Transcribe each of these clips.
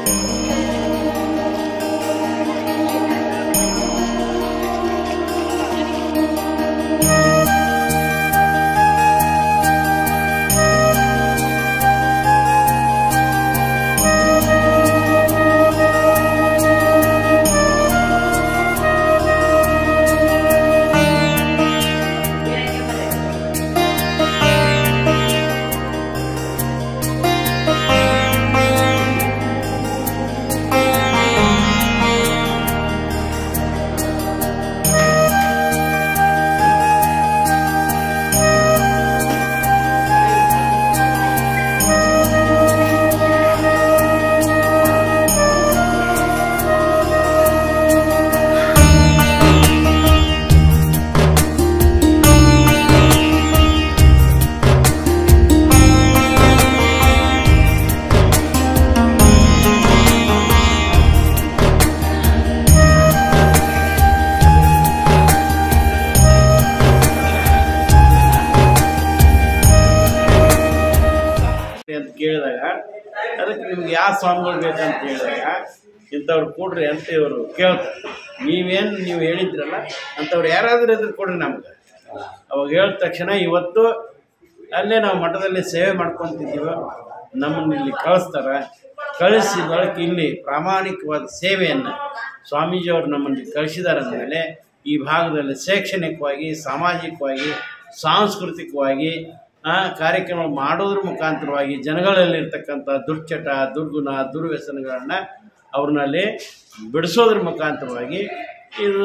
ಅಂತ ಕೇಳಿದಾಗ ಅದಕ್ಕೆ ನಿಮ್ಗೆ ಯಾವ ಸ್ವಾಮಿಗಳು ಬೇಕಂತ ಹೇಳಿದಾಗ ಇಂಥವ್ರು ಕೊಡ್ರಿ ಅಂತ ಇವರು ಕೇಳ್ತಾರೆ ನೀವೇನು ನೀವು ಹೇಳಿದ್ರಲ್ಲ ಅಂಥವ್ರು ಯಾರಾದರೂ ಇದ್ರೆ ಕೊಡ್ರಿ ನಮ್ಗೆ ಅವಾಗ ಹೇಳಿದ ತಕ್ಷಣ ಇವತ್ತು ಅಲ್ಲೇ ನಾವು ಮಠದಲ್ಲಿ ಸೇವೆ ಮಾಡ್ಕೊತಿದ್ದೀವೋ ನಮ್ಮನ್ನು ಇಲ್ಲಿ ಕಳಿಸ್ತಾರೆ ಕಳಿಸಿ ಬಳಕೆ ಇಲ್ಲಿ ಪ್ರಾಮಾಣಿಕವಾದ ಸೇವೆಯನ್ನು ಸ್ವಾಮೀಜಿಯವರು ನಮ್ಮನ್ನು ಕಳಿಸಿದ್ದಾರೆ ಅಂದಮೇಲೆ ಈ ಭಾಗದಲ್ಲಿ ಶೈಕ್ಷಣಿಕವಾಗಿ ಸಾಮಾಜಿಕವಾಗಿ ಸಾಂಸ್ಕೃತಿಕವಾಗಿ ಆ, ಕಾರ್ಯಕ್ರಮ ಮಾಡೋದ್ರ ಮುಖಾಂತರವಾಗಿ ಜನಗಳಲ್ಲಿರ್ತಕ್ಕಂಥ ದುರ್ಚಟ ದುರ್ಗುಣ ದುರ್ವ್ಯಸನಗಳನ್ನು ಅವ್ರನ್ನಲ್ಲಿ ಬಿಡಿಸೋದ್ರ ಮುಖಾಂತರವಾಗಿ ಇದು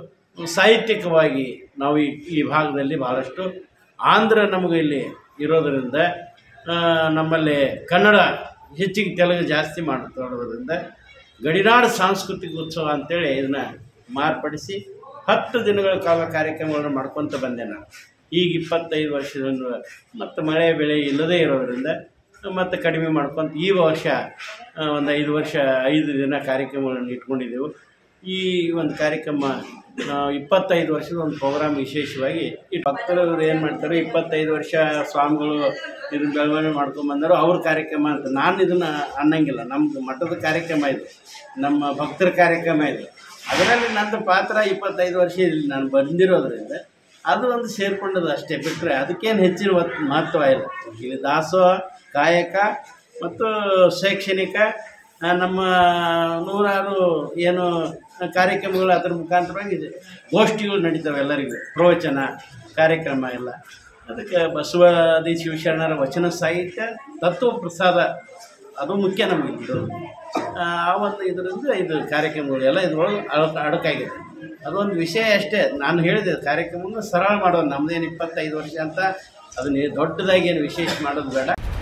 ಸಾಹಿತ್ಯಿಕವಾಗಿ ನಾವು ಈ ಈ ಭಾಗದಲ್ಲಿ ಭಾಳಷ್ಟು ಆಂಧ್ರ ನಮಗೆ ಇಲ್ಲಿ ಇರೋದರಿಂದ ಆ, ನಮ್ಮಲ್ಲಿ ಕನ್ನಡ ಹೆಚ್ಚಿಗೆ ತೆಲುಗು ಜಾಸ್ತಿ ಮಾಡುತ್ತಿರೋದ್ರಿಂದ ಗಡಿನಾಡು ಸಾಂಸ್ಕೃತಿಕ ಉತ್ಸವ ಅಂತೇಳಿ ಇದನ್ನು ಮಾರ್ಪಡಿಸಿ ಹತ್ತು ದಿನಗಳ ಕಾಲ ಕಾರ್ಯಕ್ರಮಗಳನ್ನು ಮಾಡ್ಕೊತ ಬಂದೆ ನಾನು ಈಗ ಇಪ್ಪತ್ತೈದು ವರ್ಷದಿಂದ ಮತ್ತು ಮಳೆ ಬೆಳೆ ಇಲ್ಲದೇ ಇರೋದರಿಂದ ಮತ್ತು ಕಡಿಮೆ ಮಾಡ್ಕೊತ ಈ ವರ್ಷ ಆ, ಒಂದು ಐದು ವರ್ಷ ಐದು ದಿನ ಕಾರ್ಯಕ್ರಮಗಳನ್ನು ಇಟ್ಕೊಂಡಿದ್ದೆವು ಈ ಒಂದು ಕಾರ್ಯಕ್ರಮ ನಾವು ಇಪ್ಪತ್ತೈದು ವರ್ಷದ ಒಂದು ಪ್ರೋಗ್ರಾಮ್ ವಿಶೇಷವಾಗಿ ಈ ಭಕ್ತರು ಏನು ಮಾಡ್ತಾರೆ ಇಪ್ಪತ್ತೈದು ವರ್ಷ ಸ್ವಾಮಿಗಳು ಇದನ್ನ ಬೆಳವಣಿಗೆ ಮಾಡ್ಕೊಂಡು ಬಂದರು ಅವ್ರ ಕಾರ್ಯಕ್ರಮ ಅಂತ ನಾನು ಇದನ್ನು ಅನ್ನಂಗಿಲ್ಲ ನಮ್ಮದು ಮಠದ ಕಾರ್ಯಕ್ರಮ ಇದು ನಮ್ಮ ಭಕ್ತರ ಕಾರ್ಯಕ್ರಮ ಇದು ಅದರಲ್ಲಿ ನನ್ನ ಪಾತ್ರ ಇಪ್ಪತ್ತೈದು ವರ್ಷ ಇಲ್ಲಿ ನಾನು ಬಂದಿರೋದ್ರಿಂದ ಅದು ಒಂದು ಸೇರ್ಕೊಂಡದ್ದು ಅಷ್ಟೇ ಬಿಟ್ಟರೆ ಅದಕ್ಕೇನು ಹೆಚ್ಚಿನ ಒತ್ತು ಮಹತ್ವ ಇಲ್ಲ ಇಲ್ಲಿ ದಾಸೋಹ ಕಾಯಕ ಮತ್ತು ಶೈಕ್ಷಣಿಕ ಆ, ನಮ್ಮ ನೂರಾರು ಏನು ಕಾರ್ಯಕ್ರಮಗಳು ಅದ್ರ ಮುಖಾಂತರವಾಗಿ ಇದೆ. ಗೋಷ್ಠಿಗಳು ನಡೀತವೆ ಎಲ್ಲರಿಗೂ ಪ್ರವಚನ ಕಾರ್ಯಕ್ರಮ ಎಲ್ಲ ಅದಕ್ಕೆ ಬಸವಾದಿ ಶಿವಶರಣರ ವಚನ ಸಾಹಿತ್ಯ ತತ್ವ ಪ್ರಸಾದ ಅದು ಮುಖ್ಯ ನಮಗೆ ಇರೋದು ಆ ಆ ಒಂದು ಇದರಿಂದ ಇದು ಕಾರ್ಯಕ್ರಮಗಳು ಎಲ್ಲ ಇದ್ರೊಳಗೆ ಅಡಕ ಅಡಕಾಗಿದೆ ಅದೊಂದು ವಿಷಯ ಅಷ್ಟೇ ನಾನು ಹೇಳಿದೆ ಕಾರ್ಯಕ್ರಮವನ್ನು ಸರಳ ಮಾಡೋದು ನಮ್ಮದೇನು ಇಪ್ಪತ್ತೈದು ವರ್ಷ ಅಂತ ಅದನ್ನ ದೊಡ್ಡದಾಗಿ ಏನು ವಿಶೇಷ ಮಾಡೋದು ಬೇಡ